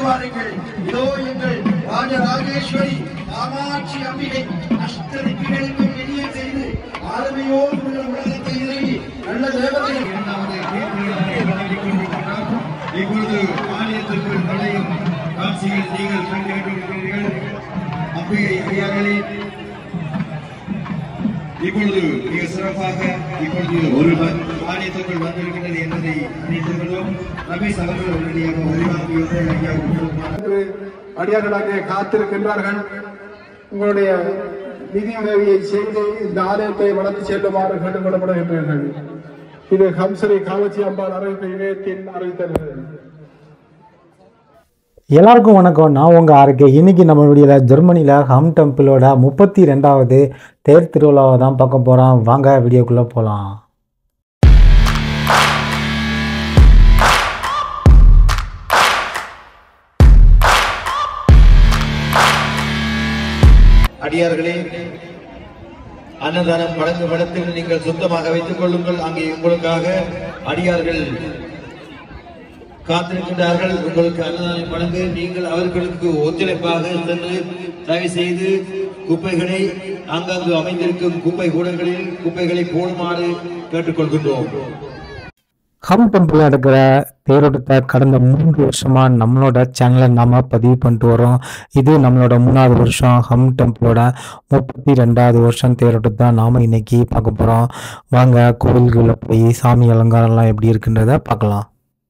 வாருங்கள் இதோ எங்கள் ராஜராஜேஸ்வரி காமாட்சி அம்பிகை அஷ்டதிக்குகளுக்கு வெளியே செய்து ஆளுமையோடு உள்ள உலகத்தை இறங்கி நல்ல தேவதை இரண்டாவது கீர்த்தனையை வழங்கிக் கொண்டிருக்கிறார். இப்பொழுது ஆலயத்திற்குள் நுழையும் காட்சியில் நீங்கள் கேட்டுக்கொண்டிருக்கிறீர்கள் அம்பிகை ஐயாக்களே இப்பொழுது மிக சிறப்பாக இப்பொழுது ஒரு ஆலயத்திற்குள் வந்திருக்கிறது என்பதை அறிந்திருக்கிறோம் ரமேஷ் அவர்கள் உடனடியாக உருவாக்கி வந்து ஐயா உங்களுக்கு என்று அடியார்களாக காத்திருக்கின்றார்கள் உங்களுடைய நிதி உதவியை செய்து இந்த ஆலயத்தை வளர்த்து செல்லுமாறு கேட்டுக் கொள்ளப்படுகின்றீர்கள் இது ஹம்சரி காவச்சி அம்பாள் அறிவிப்பு இணையத்தின் அறிவித்தல்கள் எல்லாருக்கும் வணக்கம் நான் உங்கள் ஆர்கே இன்னைக்கு நம்மளுடைய ஜெர்மனியில் ஹம் டெம்பிளோட முப்பத்தி ரெண்டாவது தேர் திருவிழாவை தான் பார்க்க போகிறோம் வாங்க வீடியோக்குள்ளே போகலாம் அடியார்களே அன்னதானம் வழங்கும் படத்தில் நீங்கள் சொந்தமாக வைத்துக் கொள்ளுங்கள் அங்கே உங்களுக்காக அடியார்கள் காத்திருக்கின்றார்கள் உங்களுக்கு அன்னதானம் வழங்க நீங்கள் அவர்களுக்கு ஒத்துழைப்பாக சென்று தயவு செய்து குப்பைகளை அங்கங்கு அமைந்திருக்கும் குப்பை கூடங்களில் குப்பைகளை போடுமாறு கேட்டுக்கொள்கின்றோம் ஹம் டெம்பிளில் இருக்கிற தேரோட்டத்தை கடந்த மூன்று வருஷமாக நம்மளோட சேனலை நாம் பதிவு பண்ணிட்டு வரோம் இது நம்மளோட மூணாவது வருஷம் ஹம் டெம்பிளோட முப்பத்தி ரெண்டாவது வருஷம் தேரோட்டத்தை நாம் இன்னைக்கு பார்க்க போகிறோம் வாங்க கோவில்களில் போய் சாமி அலங்காரம்லாம் எப்படி இருக்குன்றத பார்க்கலாம்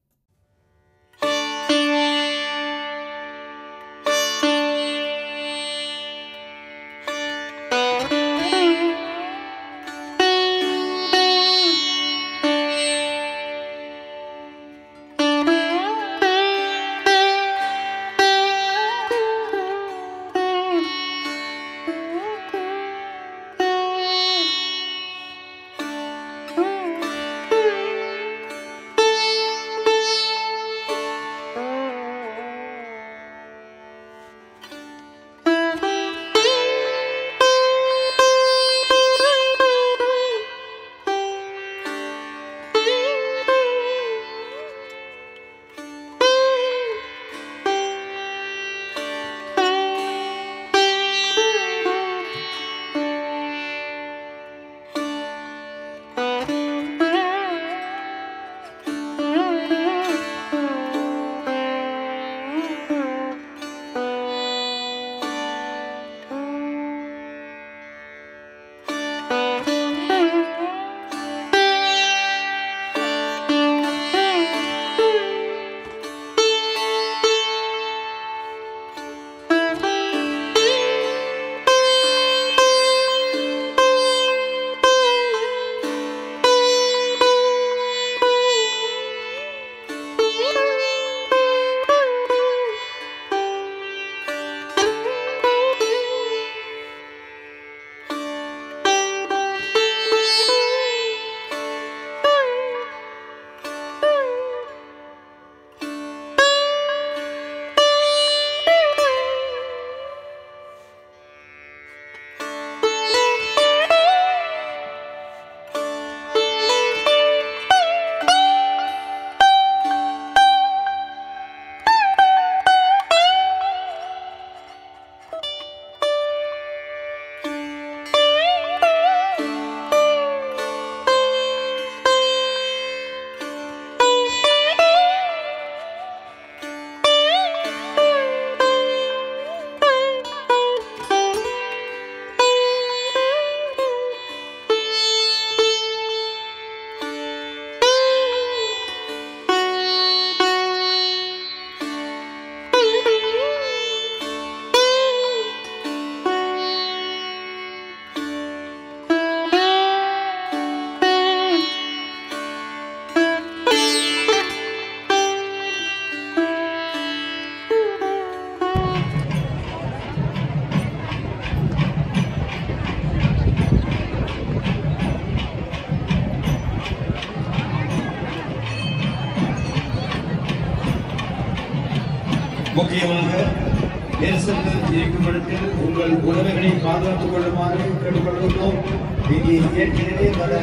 முக்கியமாக நெரிசல்கள் இருக்கும் இடத்தில் உங்கள் உறவுகளை பாதுகாத்துக் கொள்ளுமாறு கேட்டுக்கொள்கிறோம் இங்கே ஏற்கனவே பல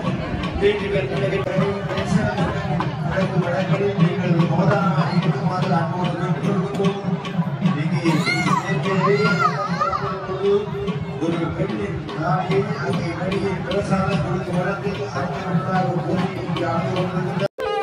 வீட்டுகள் நடைபெற்ற நெரிசல்கள் நடக்கும் இடங்களில் நீங்கள் அவதானமாக இருக்குமாறு அன்போடு கேட்டுக்கொள்கிறோம் பார்த்தோம் இங்கே ஏற்கனவே ஒரு பெண்ணின் நாயை அங்கே வெளியே பிரசாதம் கொடுத்து வளர்த்து அங்கே போய் இங்கே ஆண்டு கொண்டிருக்கின்ற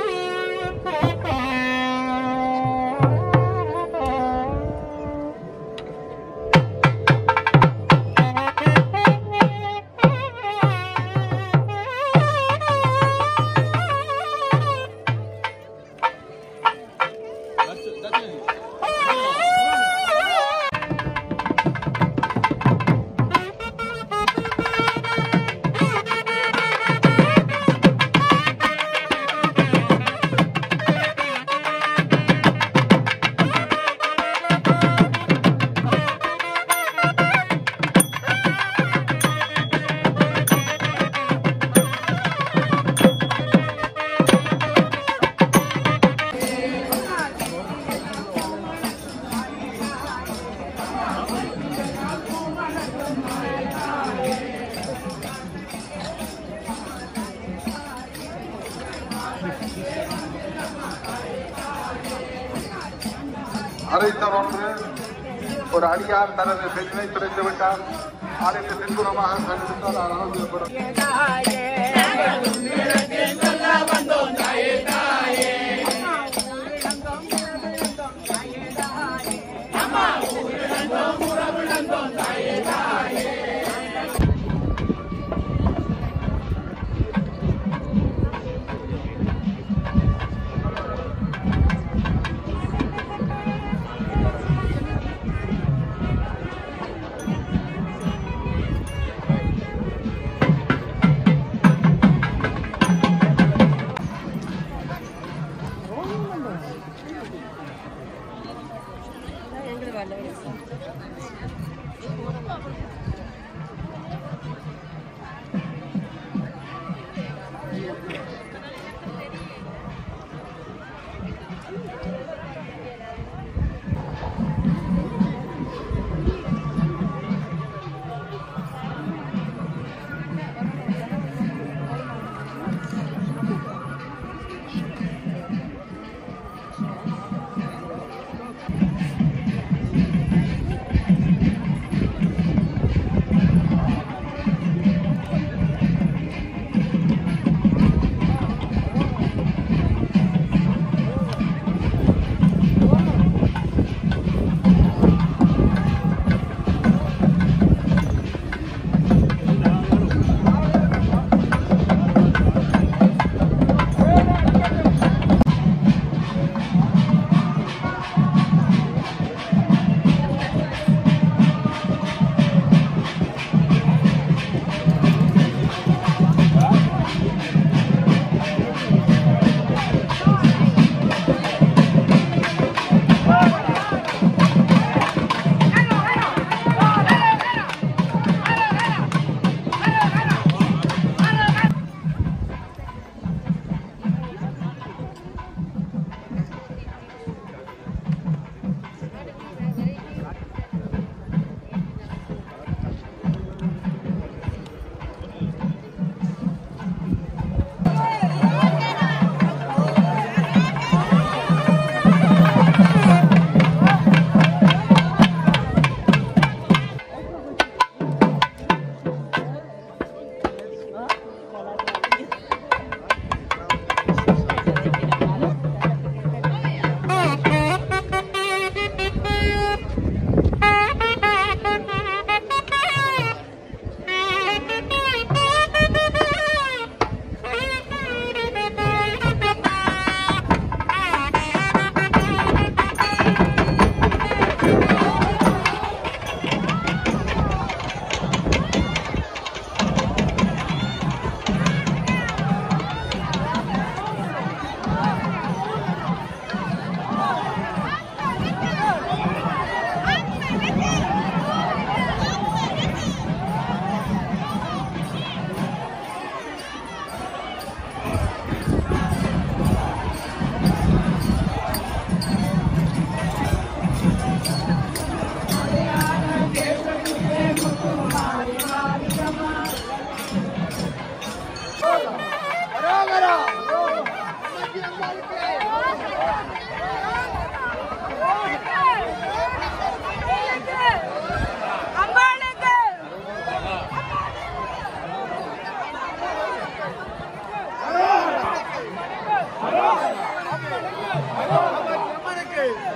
அரைத்த ஒன்று ஒரு அடியார் தனது பெண்ணை துடைத்து விட்டார் அதற்கு பின்புறமாக கண்டிருந்தால் ஆனந்தப்படும்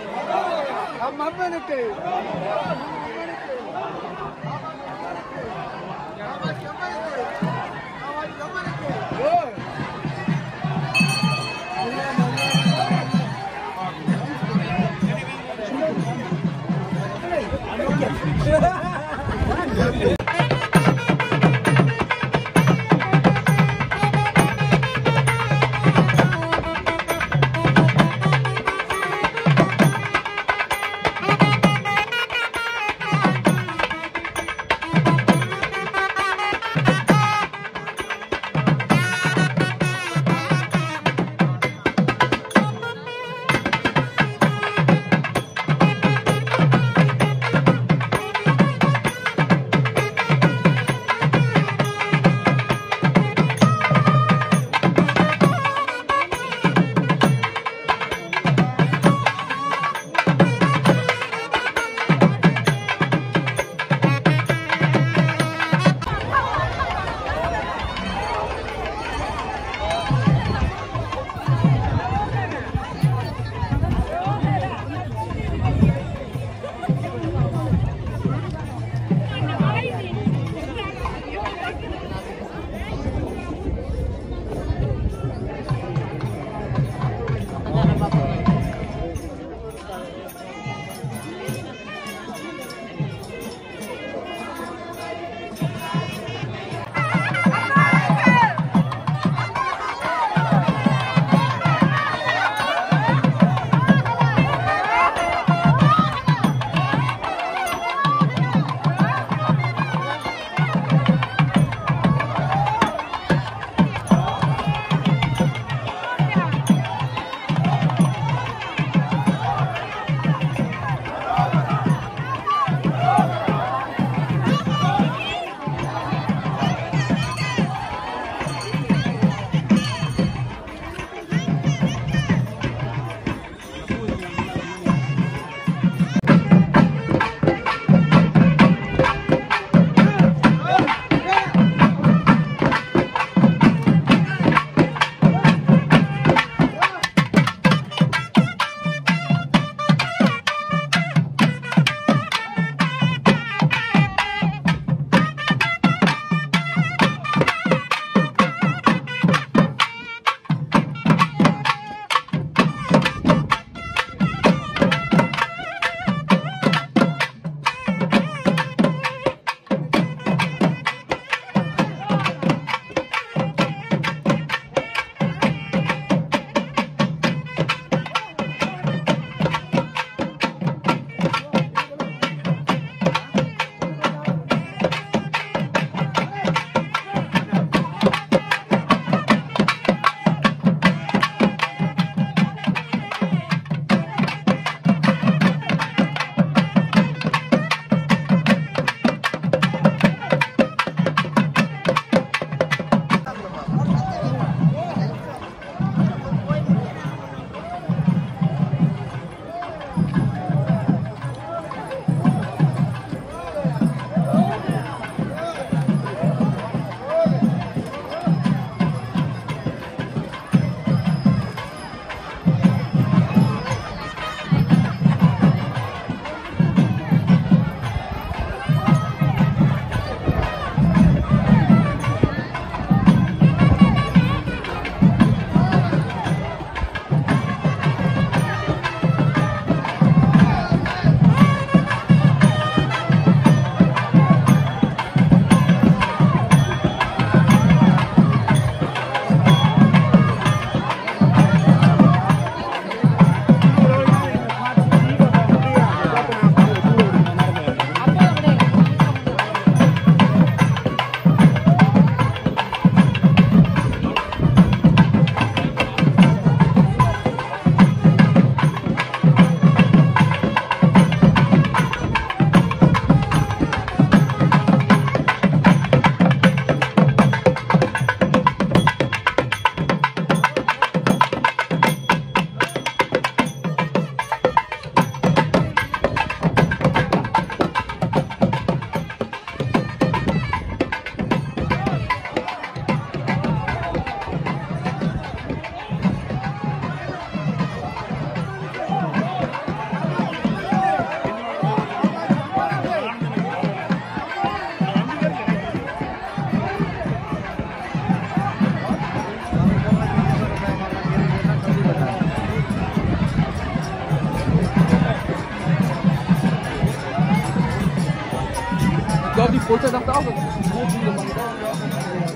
Thank glaube, die Futter dachte auch, das ist so viele Mann.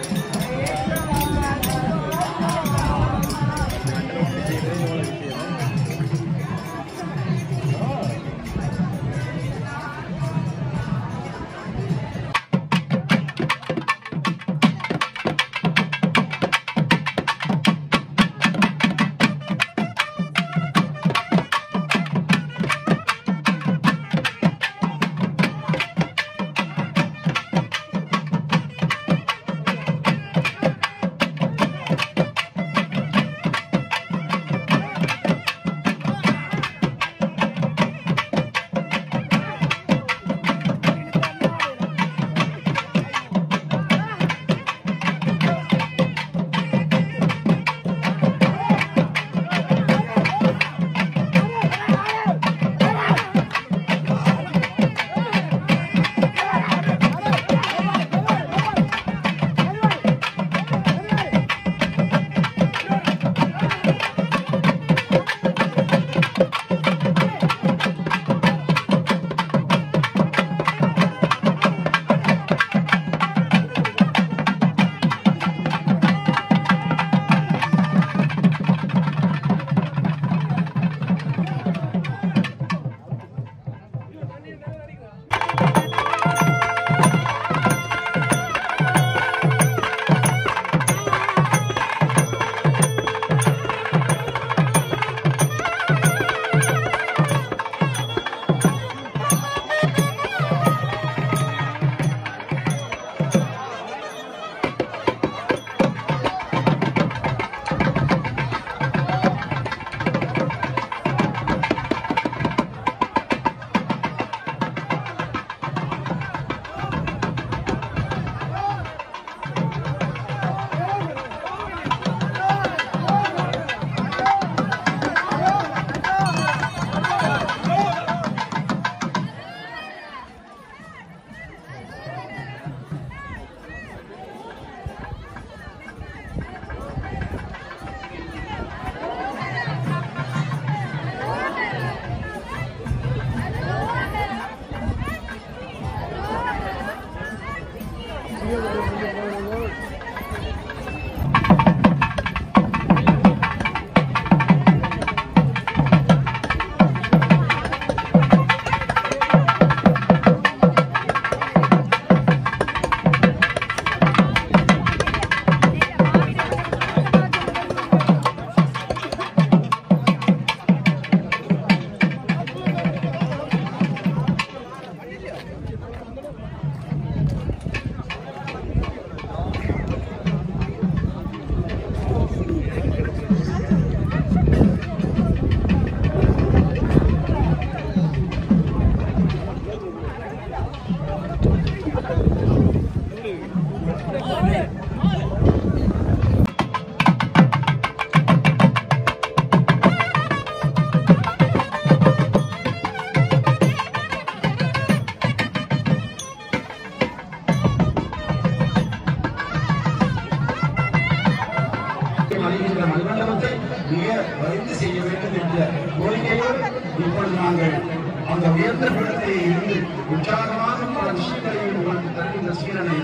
வருகின்ற மண்மண்டபத்தை மிக வரைந்து செய்ய வேண்டும் என்ற கோரிக்கையோடு இப்பொழுது நாங்கள் அந்த உயர்ந்த பீடத்தை இருந்து உற்சாகமாக பல விஷயங்களையும் உங்களுக்கு தருகின்ற சீரனை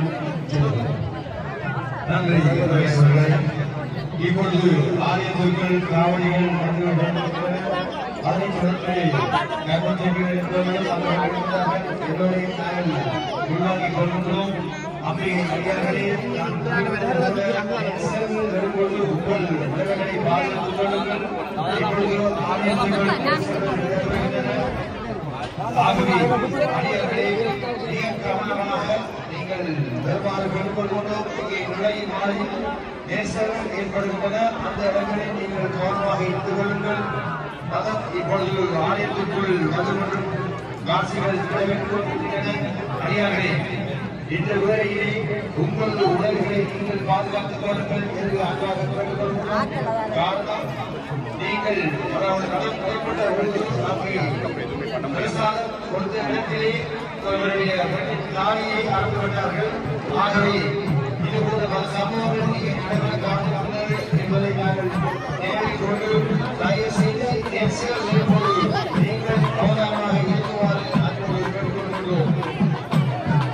நன்றி அவர்களே. இப்பொழுது ஆலயத்திற்குள் காவடிகள் வந்து அதை தொடர்ந்து கர்மச்செடிகள் என்பவர்கள் அவர்கள் இருக்கிறார்கள். எல்லோரையும் நாங்கள் உருவாக்கிக் கொள்கின்றோம் அம்பிகை ஐயர்களே சென்று வரும்பொழுது உங்கள் உறவுகளை பாதுகாத்துக் கொள்ளுங்கள் இப்பொழுது ஆலயத்திற்குள் ஆகவே அடியார்களே மிக கவனமாக நீங்கள் பெருமாறு கொள்கொள்வோம் இங்கே நுழையும் மாலையில் நேசரம் ஏற்படுகின்றன அந்த இடங்களை நீங்கள் கவனமாக இருந்து கொள்ளுங்கள் மதம் இப்பொழுது ஆலயத்திற்குள் வந்து கொண்டும் காட்சிகள் நடைபெற்றுக் கொண்டிருக்கின்றன அடியார்களே இந்த வேளையிலே உங்களது உடல்களை நீங்கள் பாதுகாத்துக் கொள்ளுங்கள் என்று அன்பாக கேட்டுக்கொள்கிறோம் காரணம் நீங்கள் அதாவது கடன் கைப்பற்ற பொழுது நமக்கு பிரசாதம் கொடுத்த இடத்திலே அவருடைய தாலியை அறுத்து விட்டார்கள் ஆகவே இது போன்ற பல சம்பவங்கள் இங்கே நடக்க காரணமானது என்பதை நாங்கள் நேரில் கொண்டு தயவு செய்து எக்ஸல் மேற்பொழுது நீங்கள் கவனமாக இருக்குமாறு அன்போடு கேட்டுக்கொள்கிறோம்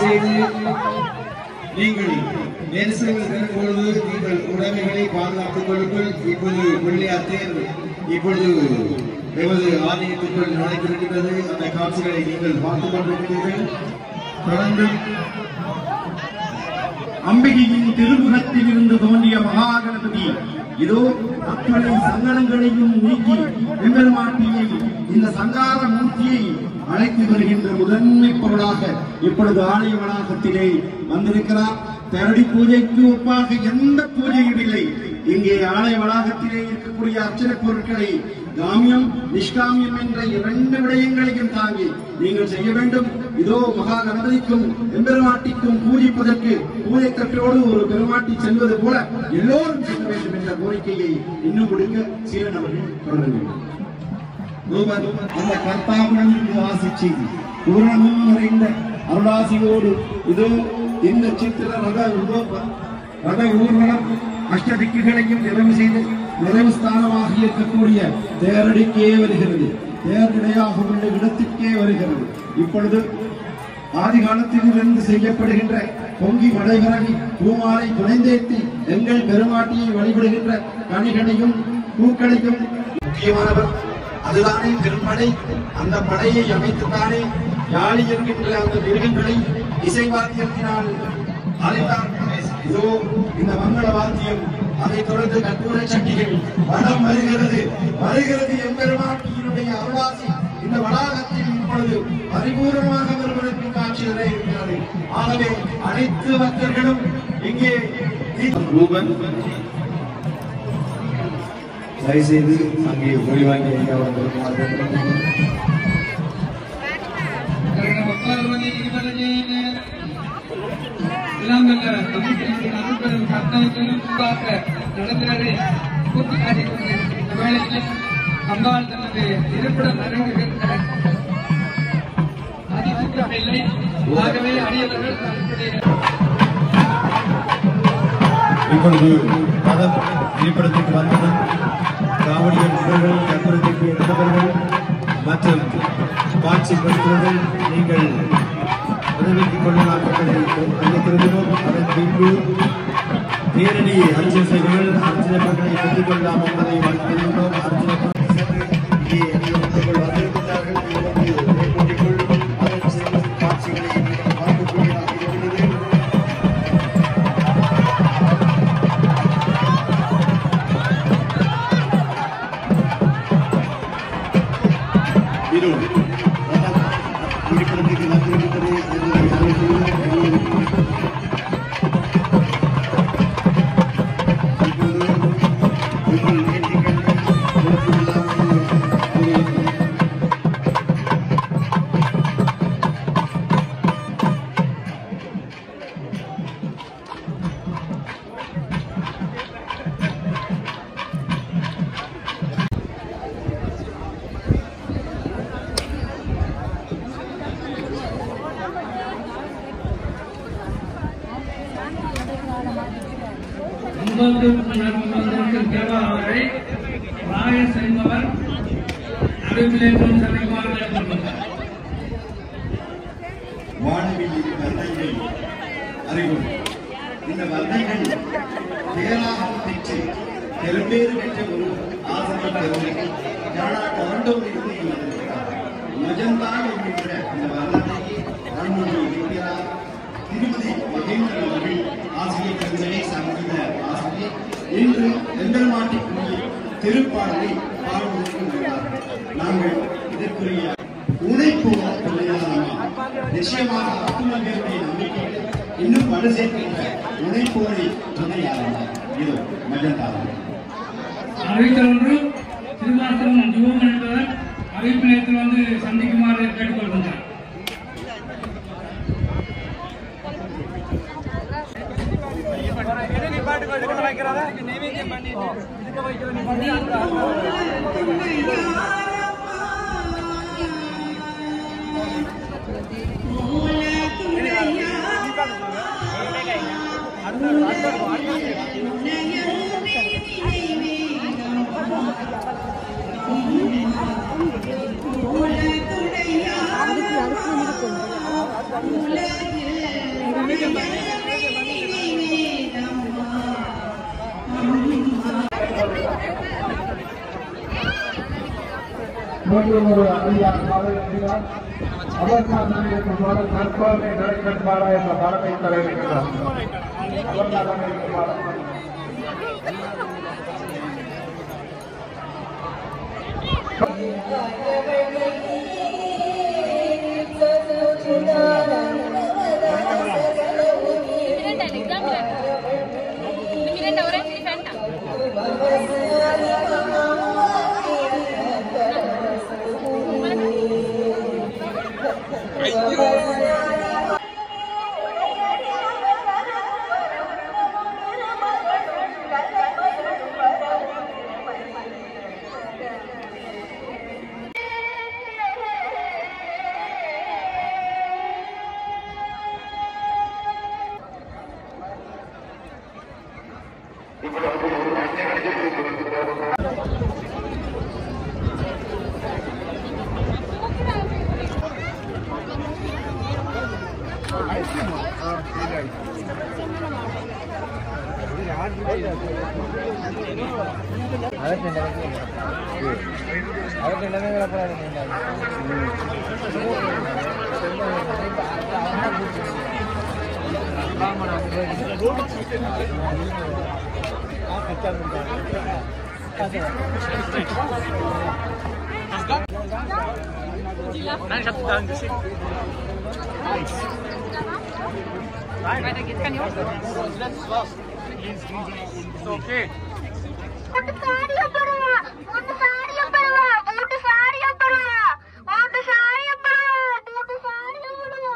செய்து நீங்கள் நெரிசல்கள் பெறும் பொழுது நீங்கள் உடைமைகளை பாதுகாத்துக் கொள்ளுங்கள் இப்பொழுது வெள்ளையாத்தேர் இப்பொழுது எமது ஆலயத்துக்குள் நுழைந்திருக்கின்றது அந்த காட்சிகளை நீங்கள் பார்த்துக் கொண்டிருக்கிறீர்கள் தொடர்ந்து அம்பிகையின் திருமுகத்தில் இருந்து தோன்றிய மகாகணபதி இதோ அத்தனை சங்கடங்களையும் நீக்கி எம்பெருமாட்டியை இந்த சங்கார மூர்த்தியை அழைத்து வருகின்ற முதன்மை பொருளாக இப்பொழுது ஆலய வளாகத்திலே வந்திருக்கிறார் தரடி பூஜைக்கு ஒப்பாக எந்த பூஜையும் இல்லை இங்கே ஆலய வளாகத்திலே இருக்கக்கூடிய அர்ச்சனை பொருட்களை காமியம் நிஷ்காமியம் என்ற இரண்டு விடயங்களையும் தாங்கி நீங்கள் செய்ய வேண்டும் இதோ மகா கணபதிக்கும் எம்பெருமாட்டிக்கும் பூஜிப்பதற்கு பூஜை தட்டோடு ஒரு பெருமாட்டி செல்வது போல எல்லோரும் செல்ல வேண்டும் என்ற கோரிக்கையை இன்னும் கொடுக்க சீரன் அவர்கள் தொடர வேண்டும் ரூபன் அந்த கர்த்தாவுடன் ஆசி செய்து பூரணமும் நிறைந்த அருளாசியோடு இதோ இந்த சித்திர ரத உதோப ரத ஊர்வலம் அஷ்டதிக்குகளையும் நிறைவு செய்து நிறைவு ஸ்தானமாக இருக்கக்கூடிய தேரடிக்கே வருகிறது தேர்நிலையாக உள்ள இடத்திற்கே வருகிறது இப்பொழுது ஆதி காலத்திலிருந்து செய்யப்படுகின்ற பொங்கி மடைவிறகி பூமாலை துணைந்தேத்தி எங்கள் பெருமாட்டியை வழிபடுகின்ற கனிகளையும் பூக்களையும் முக்கியமானவர் அதுதானே திருப்படை அந்த படையை அமைத்துத்தானே யாழி என்கின்ற அந்த மிருகங்களை இசைவாத்தியத்தினால் அழைத்தார் இதோ இந்த மங்கள வாத்தியம் அதைத் தொடர்ந்து கற்பூர சட்டிகள் வடம் வருகிறது வருகிறது எம்பெருமாட்டியினுடைய அருளாசி இந்த வளாகத்தில் இப்பொழுது பரிபூர்ணமாக வருவதற்கு காட்சி தர இருக்கிறது ஆகவே அனைத்து பக்தர்களும் இங்கே ரூபன் தயவுசெய்து அங்கே மொழி வாங்கி ஐயா வந்து அம்பாள் தனது இருப்பிடம் நெருங்குகின்ற அதிசூக்கம் இல்லை ஆகவே அடியவர்கள் தங்களுடைய இப்பொழுது மதம் இருப்பிடத்துக்கு வந்ததும் காவடிகள் புகழ்கள் கற்பூரத்திற்கு எடுத்தவர்கள் மற்றும் காட்சி பெற்றவர்கள் நீங்கள் உதவிக்கு கொள்ளலாம் என்பதை அறிவித்திருக்கிறோம் அதன் பின்பு நேரடி அர்ச்சனைகள் அர்ச்சனை பொருட்களை பெற்றுக் கொள்ளலாம் என்பதை வாழ்த்துகின்றோம் அர்ச்சனை பொருட்கள் சென்று இங்கே எங்கள் வந்திருக்கிறார்கள் இது வந்து மேற்கொண்டிக்குள் அதன் சில காட்சிகளை நீங்கள் பார்க்கக்கூடியதாக இருக்கிறது இது இருப்பிடத்துக்கு வந்திருக்கிறது என்பதை அறிவித்துள்ளோம். இப்போது உங்கள் வேண்டிகள் கொடுத்துள்ளார்கள். தேவாரை ராய செய்பவர் நடுவிலேற்றும் சபைக்குமாறு கேட்டுக்கொள்கிறார் வானவியின் வர்ணைகள் அறிவோம் இந்த வர்ணைகள் பேராக பெற்று பெரும்பேறு பெற்ற ஒரு ஆசனை பெருமை ஞானாட்ட ஆண்டோர் இருந்து மஜந்தா என்கின்ற இந்த வர்ணனையை அருள்மொழி இருக்கிறார் திருமதி மகேந்திர அவர்கள் ஆசிரியர் கவிதை சங்கீத ஆசிரியர் இன்று எம்பெருமாட்டிக்குரிய திருப்பாடலை பாடுவதற்கு வருகிறார்கள் நாங்கள் இதற்குரிய உழைப்பு தொழிலாளமா நிச்சயமாக ஆத்மர்களுடைய நம்பிக்கைகள் இன்னும் வலு சேர்க்கின்ற உழைப்போரை துணையாளமா இதோ மஜந்தாரம் அறிவித்தல் ஒன்று திருவாசகம் ஜீவம் என்பவர் அறிவிப்பு நிலையத்தில் வந்து சந்திக்குமாறு கேட்டுக்கொள்கின்றார் உலகில் மீண்டும் ஒரு அடியார் பாடுகிறார் அவர்தான் நடிக்கும் பாடல் கற்பனை நடைபெற்றாரா என்ற பாடலை தர இருக்கிறார் அவர்தான் நடிக்கும் பாடல் Miranda, l'examen, Miranda. Miranda, orange di Fanta. Weiter geht's, kann ich auch. ಒಂದು ಸಾರಿಯ ಬರುವ ಒಂದು ಸಾರಿಯ ಬರುವ ಒಂದು ಸಾರಿಯ ಬರುವ ಒಂದು ಸಾರಿಯ ಬರುವ ಒಂದು ಸಾರಿಯ ಬರುವ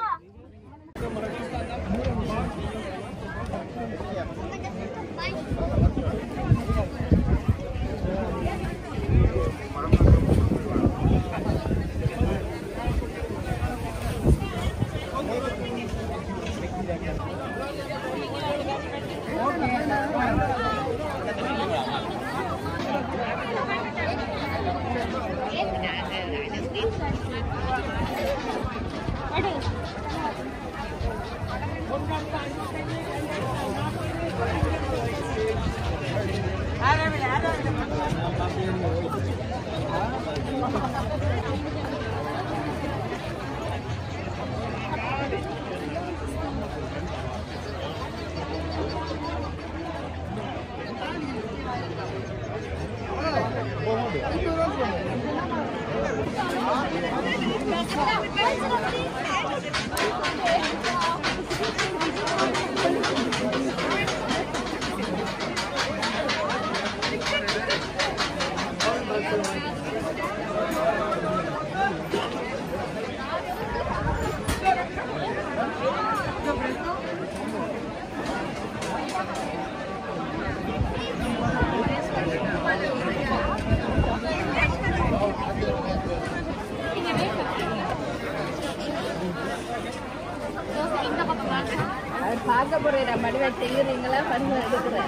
பார்க்க போறேன் மடிவா செய்யறீங்களா பண்ணி எடுக்கிறேன்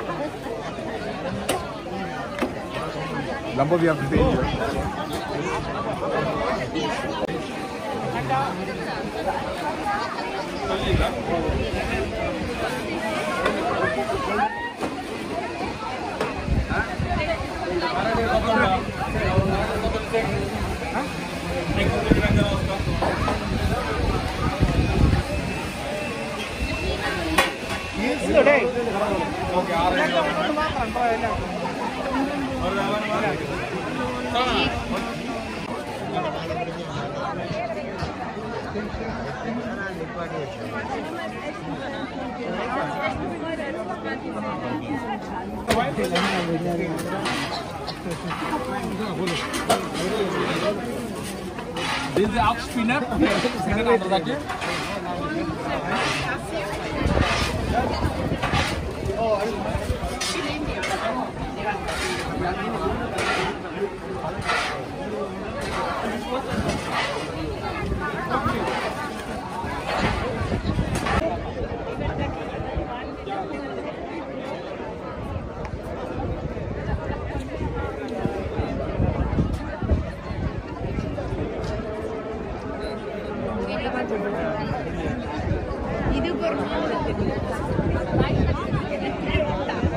Number we have to take here. இது பொருள்